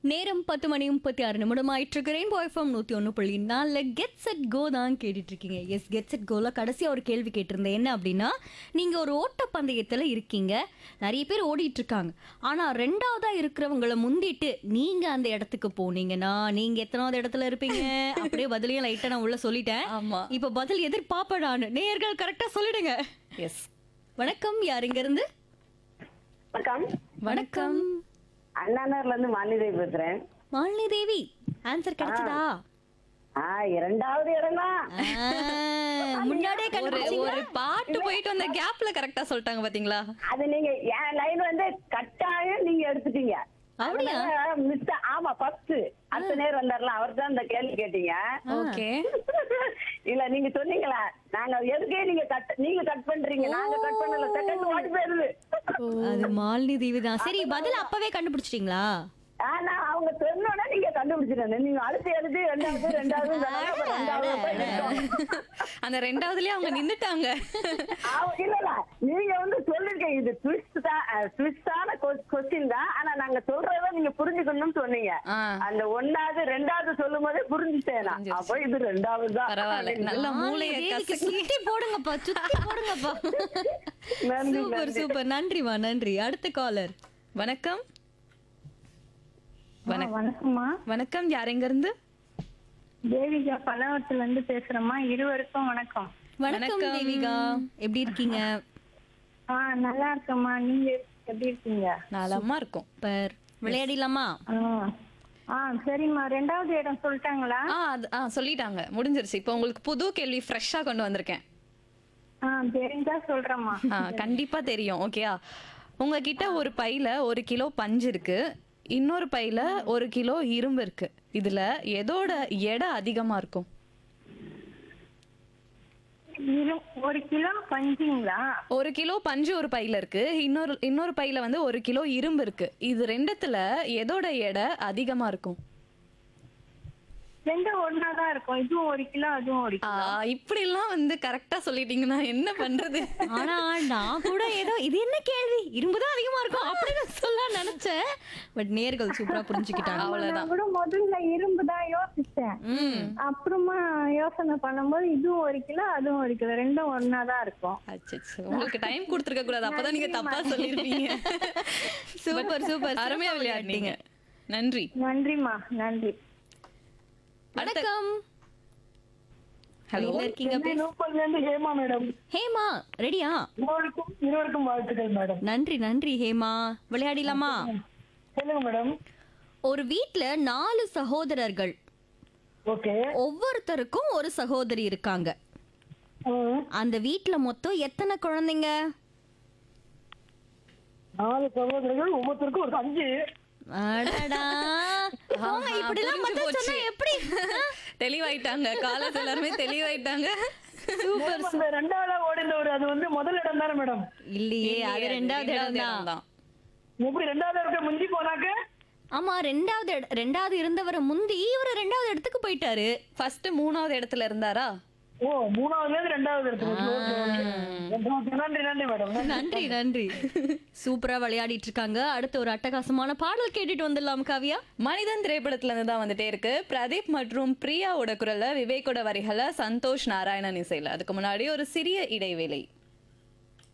நேரம் பத்து மணி முப்பத்தி ஆறு நிமிடம் ஆயிட்டு இருக்கு ரெயின்போ எஃப்எம் நூத்தி ஒன்று புள்ளி நாலுல கெட் செட் கோ தான் கேட்டுட்டு இருக்கீங்க எஸ் கெட் செட் கோல கடைசியா ஒரு கேள்வி கேட்டிருந்தேன் என்ன அப்படின்னா நீங்க ஒரு ஓட்டப்பந்தயத்துல இருக்கீங்க நிறைய பேர் ஓடிட்டு இருக்காங்க ஆனா ரெண்டாவதா இருக்கிறவங்கள முந்திட்டு நீங்க அந்த இடத்துக்கு போனீங்கன்னா நீங்க எத்தனாவது இடத்துல இருப்பீங்க அப்படியே பதிலையும் லைட்டா நான் உள்ள சொல்லிட்டேன் ஆமா. இப்ப பதில் எதிர்பார்ப்பேன் நான் நேயர்கள் கரெக்டா சொல்லிடுங்க எஸ் வணக்கம் யார் இங்க இருந்து வணக்கம் வணக்கம் அண்ணாநகர்ல இருந்து மாநிலை பேசுறேன் மாலினி தேவி ஆன்சர் கிடைச்சதா ஆ இரண்டாவது இடம் தான் ஆ, முன்னாடியே ஒரு கண்டுபிடிச்சீங்களா ஒரு பாட்டு போயிட்டு வந்த கேப்ல கரெக்டா சொல்லிட்டாங்க பாத்தீங்களா அது நீங்க என் லைன் வந்து கட்டாயம் நீங்க எடுத்துட்டீங்க அப்படியா? மிஸ் ஆமா ஃபர்ஸ்ட் அடுத்த நேரம் வந்தார்ல அவர் தான் இந்த கேள்வி கேட்டீங்க ஓகே இல்ல நீங்க சொன்னீங்களா நாங்க எதுக்கே நீங்க கட் நீங்க கட் பண்றீங்க நாங்க கட் பண்ணல செகண்ட் ஓடி போயிருது அது மாலினி தேவி தான் சரி பதில் அப்பவே கண்டுபிடிச்சிட்டீங்களா ஆனா அவங்க சொன்னோட நீங்க கண்டுபிடிச்சிருங்க நீங்க அடுத்து எழுதி ரெண்டாவது ரெண்டாவது சொன்னாங்க, அப்ப ரெண்டாவது போய் நிறுத்தோம். அந்த ரெண்டாவதுலயே அவங்க நின்னுட்டாங்க ஆமா, இல்ல இல்ல நீங்க வந்து சொல்லிருக்கீங்க இது ட்விஸ்ட் தான் ட்விஸ்டான கொஸ்டின் தான் ஆனா நாங்க சொல்றத நீங்க புரிஞ்சுக்கணும்னு சொன்னீங்க ஆ. அந்த ஒன்னாவது ரெண்டாவது சொல்லும் போதே புரிஞ்சுட்டேன் நான். புரிஞ்சிருச்சு. அப்ப இது ரெண்டாவது தான் பரவாயில்ல நல்ல மூளைய மாலினி தேவிக்கு கசக்கி சுத்தி போடுங்கப்பா சுத்தி போடுங்கப்பா நன்றி, சூப்பர் நன்றி. சூப்பர் நன்றிமா நன்றி அடுத்த காலர் வணக்கம் வணக்கம் வணக்கம்மா வணக்கம் யார் எங்க இருந்து தேவிகா பல்லாவரத்துல இருந்து பேசுறேம்மா இருவருக்கும் வணக்கம் வணக்கம் வணக்கம். தேவிகா எப்படி இருக்கீங்க ஆ நல்லா இருக்கேம்மா நீங்க எப்படி இருக்கீங்க நலமா இருக்கும் பர் விளையாடிலாமா ஆ. ஆ சரிம்மா ரெண்டாவது இடம் சொல்லிட்டாங்களா ஆ அது ஆ சொல்லிட்டாங்க முடிஞ்சிருச்சு இப்போ உங்களுக்கு புது கேள்வி ஃப்ரெஷ்ஷா கொண்டு வந்திருக்கேன் ஆ தெரிஞ்சா சொல்றேம்மா ஆ கண்டிப்பா தெரியும் ஓகேயா உங்ககிட்ட ஒரு பையில ஒரு கிலோ பஞ்சு இருக்கு இன்னொரு பையில ஒரு கிலோ இரும்பு இருக்கு இதுல எதோட எடை அதிகமா இருக்கும் இரு ஒரு கிலோ பஞ்சுங்களா ஒரு கிலோ பஞ்சு ஒரு பையில இருக்கு இன்னொரு இன்னொரு பையில வந்து ஒரு கிலோ இரும்பு இருக்கு இது ரெண்டுத்துல எதோட எடை அதிகமா இருக்கும் ரெண்டும் ஒன்னா தான் இருக்கும் இதுவும் ஒரு கிலோ அதுவும் ஒரு ஆ, கிலோ இப்படி எல்லாம் வந்து கரெக்டா சொல்லிட்டீங்கன்னா என்ன பண்றது ஆனா நான் கூட ஏதோ இது என்ன கேள்வி இரும்பு தான் அதிகமா இருக்கும் அப்படின்னு சொல்ல நினைச்சேன் பட் நேர்கள் சூப்பரா புரிஞ்சுக்கிட்டாங்க அவ்வளவுதான் நான் கூட முதல்ல இரும்பு தான் யோசிச்சேன் ம் அப்புறமா யோசனை பண்ணும்போது இதுவும் ஒரு கிலோ அதுவும் ஒரு கிலோ ரெண்டும் ஒன்னா தான் இருக்கும் அச்சச்சோ, உங்களுக்கு டைம் கொடுத்துருக்க கூடாது அப்பதான் நீங்க தப்பா சொல்லிருப்பீங்க சூப்பர் சூப்பர் அருமையா விளையாடுனீங்க நன்றி நன்றிம்மா நன்றி வணக்கம் ஹலோ எங்க இருக்கீங்க please? முப்பதுல இருந்து ஹேமா மேடம் ஹேமா ரெடியா இருவருக்கும் இருவருக்கும் வாழ்த்துக்கள் மேடம் நன்றி நன்றி ஹேமா விளையாடிலாமா சொல்லுங்க மேடம் ஒரு வீட்ல நாலு சகோதரர்கள் ஓகே ஒவ்வொருத்தருக்கும் ஒரு சகோதரி இருக்காங்க அந்த வீட்ல மொத்தம் எத்தனை குழந்தைங்க நாலு சகோதரர்கள் ஒவ்வொருத்தருக்கும் ஒரு அஞ்சு அடடா போங்க, ஆஹா, இப்படிலாம் புரிஞ்சு பதில் சொன்னா போச்சு. எப்படி தெளிவாயிட்டாங்க காலேஜ் எல்லாருமே தெளிவாயிட்டாங்க அந்த ரெண்டாவது ஓடினவர் அது வந்து முதல் இடம் தானே மேடம் இல்லையே அது ரெண்டாவது இடம் தான் தான் எப்படி ரெண்டாவது இருக்க முந்தி போனாக்க ஆமா ரெண்டாவது இட- ரெண்டாவது இருந்தவரை முந்தி இவரு ரெண்டாவது இடத்துக்கு போயிட்டாரு ஃபர்ஸ்ட் மூணாவது இடத்துல இருந்தாரா ஓ மூணாவதுல இருந்து ரெண்டாவது இடத்துக்கு ஓகே, ஓகே. ஓகே, நன்றி நன்றி மேடம் நன்றி நன்றி சூப்பரா விளையாடிட்டு இருக்காங்க அடுத்து ஒரு அட்டகாசமான பாடல் கேட்டுட்டு வந்துடலாம் காவியா மனிதன் திரைப்படத்துல இருந்து தான் வந்துட்டே இருக்கு பிரதீப் மற்றும் பிரியாவோட குரல்ல விவேக்கோட வரிகளை சந்தோஷ் நாராயணன் இசையில அதுக்கு முன்னாடி ஒரு சிறிய இடைவேளை